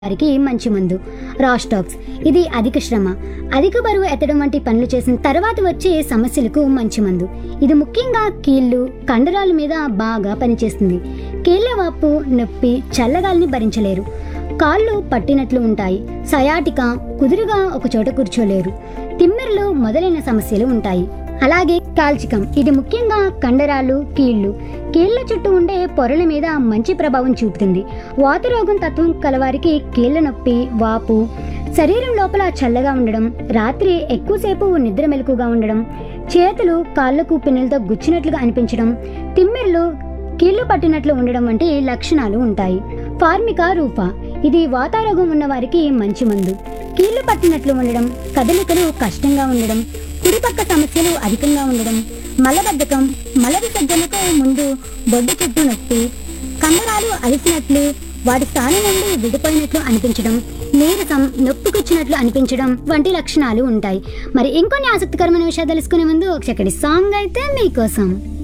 వారికి మంచి మందు రాస్టాక్స్ ఇది అధిక శ్రమ అధిక బరువు ఎత్తడం వంటి పనులు చేసిన తర్వాత వచ్చే సమస్యలకు మంచి మందు ఇది ముఖ్యంగా కీళ్ళు కండరాల మీద బాగా పనిచేస్తుంది కీళ్ళ వాపు నొప్పి చల్లగాలిని భరించలేరు కాళ్ళు పట్టినట్లు ఉంటాయి సయాటిక కుదురుగా ఒక చోట కూర్చోలేరు తిమ్మెరలు మొదలైన సమస్యలు ఉంటాయి అలాగే కాల్చికం ఇది ముఖ్యంగా కండరాలు కీళ్ళు కీళ్ల చుట్టూ ఉండే పొరల మీద మంచి ప్రభావం చూపుతుంది వాతరోగం తత్వం కలవారికి కీళ్ల నొప్పి వాపు శరీరం లోపల చల్లగా ఉండడం రాత్రి ఎక్కువసేపు నిద్ర మెలకుగా ఉండడం చేతులు కాళ్ళకు పిన్నులతో గుచ్చినట్లుగా అనిపించడం తిమ్మిర్లు కీళ్లు పట్టినట్లు ఉండడం వంటి లక్షణాలు ఉంటాయి ఫార్మికా రూప ఇది వాతారోగం ఉన్న వారికి మంచి మందు కీళ్లు పట్టినట్లు ఉండడం కదలికలు కష్టంగా ఉండడం కుడిపక్క సమస్యలు అధికంగా ఉండడం మలబద్ధకం మల విసర్జనకు ముందు బొడ్డు చుట్టూ నొప్పి కండరాలు అలిసినట్లు వాటి స్థానం నుండి విడిపోయినట్లు అనిపించడం నీరసం నొప్పికొచ్చినట్లు అనిపించడం వంటి లక్షణాలు ఉంటాయి మరి ఇంకొన్ని ఆసక్తికరమైన విషయాలు తెలుసుకునే ముందు ఒక చక్కటి సాంగ్ అయితే మీకోసం